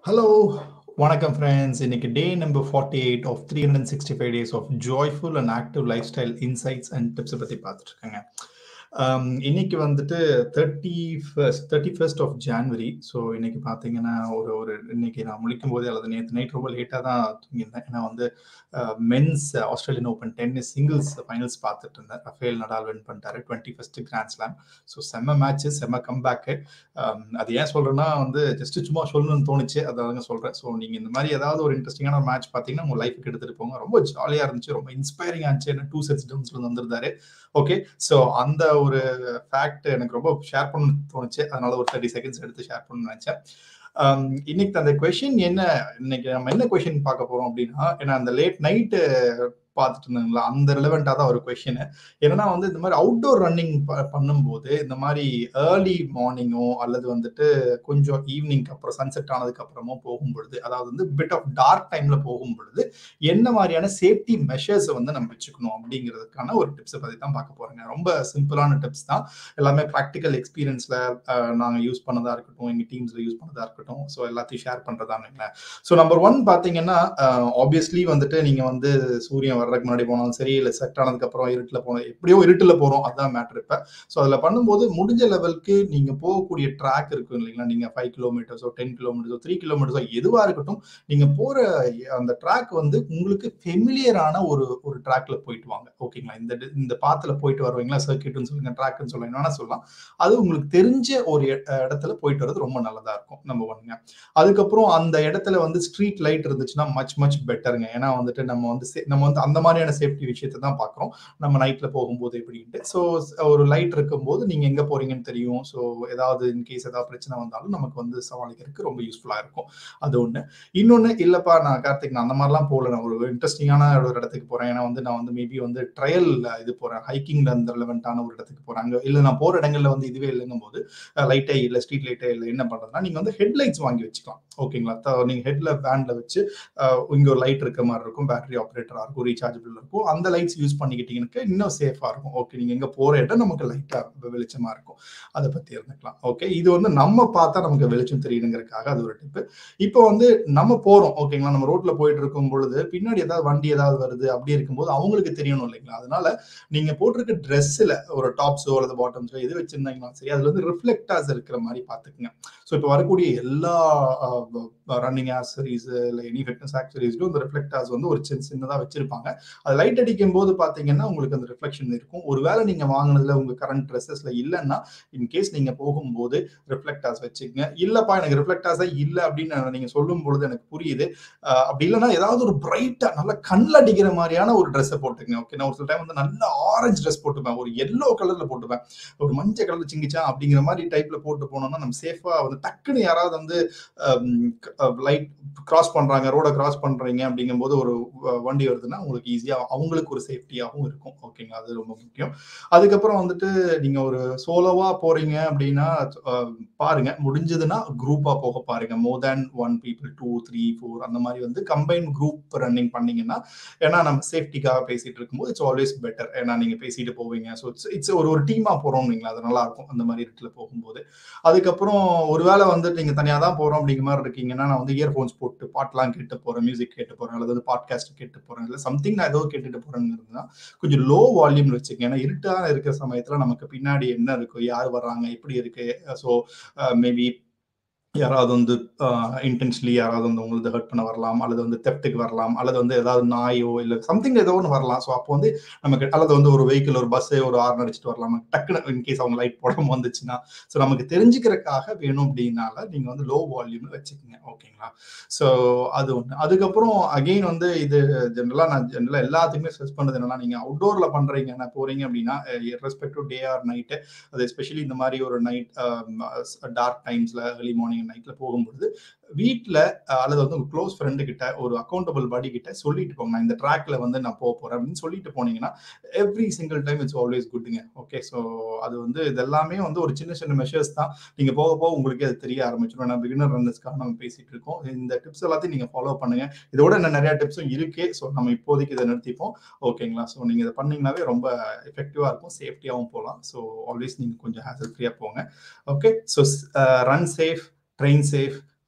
hello வணக்கம் friends இன்னைக்கு day number forty eight of three hundred sixty five days of joyful and active life style insights and டிப்ஸை பற்றி பார்த்துட்டு இருக்கேங்க Um, இன்னைக்கு வந்துட்டு thirty first thirty first of January so இன்னைக்கு பார்த்தீங்கன்னா ஒரு ஒரு இன்னைக்கு நான் முழிக்கும் போதே அல்லது நேற்று நைட் ரொம்ப லேட்டாக தான் தூங்கியிருந்தேன் ஏன்னா வந்து men's Australian open tennis singles finals பார்த்துட்டு இருந்தேன் ரஃபேல் நடால் வின் பண்ணிட்டாரு twenty first grand slam so செம்ம மேட்ச்சு செம்ம கம்பேக்கு அது ஏன் சொல்றேன்னா வந்து ஜஸ்ட் சும்மா சொல்லணும்னு தோணுச்சு அதாங்க சொல்றேன் ஸோ நீங்க இந்த மாதிரி ஏதாவது ஒரு இன்ட்ரெஸ்டிங்கான ஒரு மேட்ச் பார்த்தீங்கன்னா உங்க லைஃபுக்கு எடுத்துட்டு போங்க ரொம்ப ஜாலியா இருந்துச்சு ரொம்ப இன்ஸ்பைரிங் ஆச்சு டூ செட்ஸ் டவுன்ஸ்ல இருந்து வந்திருந்தாரு ஓகே ஸோ அந்த ஒரு ஃபேக்ட் எனக்கு ரொம்ப ஷேர் பண்ண தோணுச்சு அதனால ஒரு தேர்ட்டி செகண்ட்ஸ் எடுத்து ஷேர் பண்ண நினைச்சேன் இன்னைக்கு அந்த கொஷின் என்ன இன்னைக்கு நம்ம என்ன கொஷின் பார்க்க போறோம் அப்படின்னா ஏன்னா அந்த லேட் நைட்டு பார்த்துட்டு இருந்தாங்களா அந்த ரிலவெண்ட்டாக தான் ஒரு கொஷின் என்னன்னா வந்து இந்த மாதிரி அவுட்டோர் ரன்னிங் பண்ணும்போது இந்த மாதிரி ஏர்லி மார்னிங்கோ அல்லது வந்துட்டு கொஞ்சம் ஈவினிங்க்கு அப்புறம் சன்செட் ஆனதுக்கு அப்புறமோ போகும் பொழுது அதாவது வந்து பிட் ஆஃப் டார்க் டைம்ல போகும் பொழுது என்ன மாதிரியான சேஃப்டி மெஷர்ஸை வந்து நம்ம வச்சுக்கணும் அப்படிங்கிறதுக்கான ஒரு டிப்ஸை பற்றி தான் பார்க்க போறேங்க ரொம்ப சிம்பிளான டிப்ஸ் தான் எல்லாமே ப்ராக்டிக்கல் எக்ஸ்பீரியன்ஸ்ல நாங்கள் யூஸ் பண்ணதா இருக்கட்டும் எங்கள் டீம்ஸ்ல யூஸ் பண்ணதா இருக்கட்டும் ஸோ எல்லாத்தையும் ஷேர் பண்றதானுங்கள ஸோ நம்பர் ஒன் பார்த்தீங்கன்னா ஆப்வியஸ்லி வந்துட்டு நீங்க வந்து சூரியன் வர்றதுக்கு முன்னாடி போனாலும் சரி இல்லை செட் ஆனதுக்கு அப்புறம் இருட்டில் போனோம் எப்படியோ இருட்டில் போறோம் அதுதான் மேட்ரு இப்போ ஸோ அதில் பண்ணும்போது முடிஞ்ச லெவலுக்கு நீங்க போகக்கூடிய ட்ராக் இருக்கும் இல்லைங்களா நீங்க ஃபைவ் கிலோமீட்டர்ஸோ டென் கிலோமீட்டர்ஸோ த்ரீ கிலோமீட்டர்ஸோ எதுவாக இருக்கட்டும் நீங்க போற அந்த ட்ராக் வந்து உங்களுக்கு ஃபெமிலியரான ஒரு ஒரு ட்ராக்ல போயிட்டு வாங்க ஓகேங்களா இந்த இந்த பாத்துல போயிட்டு வருவீங்களா சர்க்கியூட்னு சொல்லுங்க ட்ராக்னு சொல்லுங்க வேணா சொல்லலாம் அது உங்களுக்கு தெரிஞ்ச ஒரு இடத்துல போயிட்டு வர்றது ரொம்ப நல்லதா இருக்கும் நம்ம பண்ணுங்க அதுக்கப்புறம் அந்த இடத்துல வந்து ஸ்ட்ரீட் லைட் இருந்துச்சுன்னா மச் மச் பெட்டருங்க ஏன்னா வந்துட்டு நம்ம வந்து நம்ம வந்து அந்த மாதிரியான சேஃப்டி விஷயத்தை தான் பார்க்குறோம் நம்ம நைட்ல போகும்போது எப்படின்ட்டு ஸோ ஒரு லைட் இருக்கும்போது நீங்க எங்க போறீங்கன்னு தெரியும் ஸோ ஏதாவது இன்கேஸ் ஏதாவது பிரச்சனை வந்தாலும் நமக்கு வந்து சமாளிக்கிறதுக்கு ரொம்ப யூஸ்ஃபுல்லா இருக்கும் அது ஒண்ணு இன்னொன்னு இல்லப்பா நான் கார்த்திக் நான் அந்த மாதிரிலாம் போகல நான் ஒரு இன்ட்ரெஸ்டிங்கான ஒரு இடத்துக்கு போறேன் ஏன்னா வந்து நான் வந்து மேபி வந்து ட்ரையல் இது போறேன் ஹைக்கிங்ல அந்த ரிலவெண்டான ஒரு இடத்துக்கு போறேன் அங்க இல்ல நான் போற இடங்கள்ல வந்து இதுவே இல்லைங்கும் போது லைட்டே இல்ல ஸ்ட்ரீட் லைட்டே இல்லை என்ன பண்றதுன்னா நீங்க வந்து ஹெட்லைட்ஸ் வாங்கி வச்சுக்கலாம் ஓகேங்களா நீங்க ஹெட்ல பேண்ட்ல வச்சு இங்க ஒரு லைட் இருக்க மாதிரி இருக்கும் பேட்டரி ஆப்ரேட்டரா இருக்கும் ரீசார்ஜபிள் இருக்கும் அந்த லைட்ஸ் யூஸ் பண்ணிக்கிட்டீங்கன்னா இன்னும் சேஃபா இருக்கும் ஓகே நீங்க எங்க போற இடம் நமக்கு லைட்டா வெளிச்சமா இருக்கும் அதை பத்தி இருந்துக்கலாம் ஓகே இது வந்து நம்ம பார்த்தா நமக்கு வெளிச்சம் தெரியுதுங்கிறதுக்காக அது ஒரு டிப்பு இப்போ வந்து நம்ம போறோம் ஓகேங்களா நம்ம ரோட்ல போயிட்டு இருக்கும் பொழுது பின்னாடி ஏதாவது வண்டி ஏதாவது வருது அப்படி இருக்கும்போது அவங்களுக்கு தெரியணும் இல்லைங்களா அதனால நீங்க போட்டிருக்க ட்ரெஸ்ஸில் ஒரு டாப்ஸோ அல்லது பாட்டம்ஸோ எது வச்சிருந்தாங்கன்னா சரி அதுல வந்து ரிஃப்ளெக்டாஸ் இருக்கிற மாதிரி பாத்துக்குங்க ஸோ இப்போ வரக்கூடிய எல்லா ரன்னிங் ஆக்சரிஸ் இல்லை எனி ஃபிட்னஸ் ஆக்சரிஸ்லும் இந்த ரிஃப்ளெக்டாஸ் வந்து ஒரு சின்ன சின்னதாக வச்சிருப்பாங்க அது லைட் அடிக்கும் போது பார்த்தீங்கன்னா உங்களுக்கு அந்த ரிஃப்ளெக்ஷன் இருக்கும் ஒருவேளை நீங்க வாங்கினதுல உங்க கரண்ட் ட்ரெஸ்ஸஸ்ல இல்லைன்னா இன்கேஸ் நீங்க போகும்போது ரிஃப்ளெக்டாஸ் வச்சுக்கங்க இல்லப்பா எனக்கு ரிஃப்ளெக்டாஸா இல்லை அப்படின்னு நீங்க சொல்லும் பொழுது எனக்கு புரியுது அப்படி இல்லைன்னா ஏதாவது ஒரு பிரைட்டா நல்லா கண்ணில் அடிக்கிற மாதிரியான ஒரு ட்ரெஸ்ஸை போட்டுக்கங்க ஓகே நான் ஒரு சில டைம் வந்து நல்ல ஆரஞ்சு ட்ரெஸ் போட்டுப்பேன் ஒரு எல்லோ கலர்ல போட்டுப்பேன் ஒரு மஞ்சள் கலர்ல சிங்கிச்சா அப்படிங்கிற மாதிரி டைப்ல போட்டு போனோம்னா நம்ம சேஃபா வந்து டக்குன்னு யாராவது வந்து லைட் கிராஸ் பண்றாங்க ரோட கிராஸ் பண்றீங்க அப்படிங்கும்போது ஒரு வண்டி வருதுன்னா உங்களுக்கு ஈஸியா அவங்களுக்கு ஒரு சேஃப்டியாகவும் இருக்கும் ஓகேங்களா அது ரொம்ப முக்கியம் அதுக்கப்புறம் வந்துட்டு நீங்க ஒரு சோலோவா போறீங்க அப்படின்னா பாருங்க முடிஞ்சதுன்னா குரூப்பா போக பாருங்க more than one people two three four அந்த மாதிரி வந்து கம்பைன் குரூப் ரன்னிங் பண்ணீங்கன்னா ஏன்னா நம்ம சேஃப்டிக்காக பேசிட்டு இருக்கும்போது இட்ஸ் ஆல்வேஸ் பெட்டர் ஏன்னா நீங்க பேசிட்டு போவீங்க ஸோ இட்ஸ் இட்ஸ் ஒரு ஒரு டீமா போறோம் நீங்களா அது நல்லா இருக்கும் அந்த மாதிரி இடத்துல போகும்போது அதுக்கப்புறம் ஒருவேளை வந்து நீங்க தனியா தான் போறோம் அப்படிங்கிற மாதிரி இருக்கீங்கன்னா நான் வந்து இயர்ஃபோன்ஸ் போட்டு பாட்டெல்லாம் கேட்டு போறேன் மியூசிக் கேட்டு போறேன் அல்லது வந்து பாட்காஸ்ட் கேட்டு போறேன் இல்லை சம்திங் நான் ஏதோ கேட்டுட்டு போறேன்னு கொஞ்சம் லோ வால்யூம்ல வச்சுக்கேன் ஏன்னா இருட்டான இருக்கிற சமயத்துல நமக்கு பின்னாடி என்ன இருக்கு யார் வர்றாங்க எப்படி இருக்கு ஸோ மேபி யாராவது வந்து இன்டென்ஷனலி யாராவது வந்து உங்களுக்கு ஹர்ட் பண்ண வரலாம் அல்லது வந்து தெப்டுக்கு வரலாம் அல்லது வந்து ஏதாவது நாயோ இல்லை சம்திங் ஏதோ ஒன்று வரலாம் ஸோ அப்போ வந்து நமக்கு அல்லது வந்து ஒரு வெஹிக்கிள் ஒரு பஸ்ஸு ஒரு ஆர்ன் அடிச்சுட்டு வரலாம் டக்குன்னு இன்கேஸ் அவங்க லைட் போடாம வந்துச்சுன்னா ஸோ நமக்கு தெரிஞ்சுக்கிறதுக்காக வேணும் அப்படின்னால நீங்க வந்து லோ வால்யூம்ல வச்சுக்கோங்க ஓகேங்களா ஸோ அது ஒன்று அதுக்கப்புறம் அகெயின் வந்து இது ஜென்ரலா நான் ஜென்ரலா எல்லாத்துக்குமே ஸ்ட்ரெஸ் பண்ணது என்னன்னா நீங்க அவுட்டோர்ல பண்றீங்க என்ன போறீங்க அப்படின்னா ரெஸ்பெக்ட் டே ஆர் நைட்டு அது எஸ்பெஷலி இந்த மாதிரி ஒரு நைட் டார்க் டைம்ஸ்ல ஏர்லி மார்னிங் நைட்ல போகும்போது வீட்டில் அல்லது வந்து உங்க க்ளோஸ் ஃப்ரெண்டு கிட்ட ஒரு அக்கௌண்டபிள் பாடி கிட்ட சொல்லிட்டு போங்க நான் இந்த ட்ராக்ல வந்து நான் போக போறேன் அப்படின்னு சொல்லிட்டு போனீங்கன்னா every single time it's always குட்டுங்க ஓகே ஸோ அது வந்து இதெல்லாமே வந்து ஒரு சின்ன சின்ன மெஷர்ஸ் தான் நீங்க போக போக உங்களுக்கே அது தெரிய ஆரம்பிச்சிடும் நான் பிகினர் ரன்னர்ஸ்க்காக நம்ம பேசிட்டு இருக்கோம் இந்த டிப்ஸ் எல்லாத்தையும் நீங்க ஃபாலோ பண்ணுங்க இதோட இன்னும் நிறைய டிப்ஸும் இருக்கு ஸோ நம்ம இப்போதைக்கு இதை நிறுத்திப்போம் ஓகேங்களா ஸோ நீங்க இதை பண்ணீங்கன்னாவே ரொம்ப எஃபெக்டிவா இருக்கும் சேஃப்டியாகவும் போகலாம் ஸோ ஆல்வேஸ் நீங்க கொஞ்சம் ஹேசல் ஃப்ரீயா போங்க okay so run safe train safe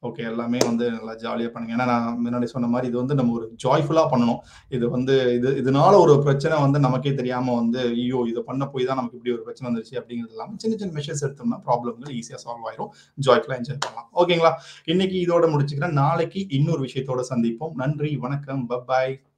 okay எல்லாமே வந்து நல்லா ஜாலியாக பண்ணுங்க ஏன்னா நான் முன்னாடி சொன்ன மாதிரி இது வந்து நம்ம ஒரு ஜாய்ஃபுல்லாக பண்ணணும் இது வந்து இது இதனால ஒரு பிரச்சனை வந்து நமக்கே தெரியாம வந்து ஐயோ இதை பண்ண போய் தான் நமக்கு இப்படி ஒரு பிரச்சனை வந்துருச்சு அப்படிங்கிறது இல்லாமல் சின்ன சின்ன மெஷர்ஸ் எடுத்தோம்னா ப்ராப்ளம்கள் ஈஸியாக சால்வ் ஆயிரும் ஜாய்ஃபுல்லாக என்ஜாய் பண்ணலாம் ஓகேங்களா இன்னைக்கு இதோட முடிச்சுக்கிறேன் நாளைக்கு இன்னொரு விஷயத்தோட சந்திப்போம் நன்றி வணக்கம் பபாய்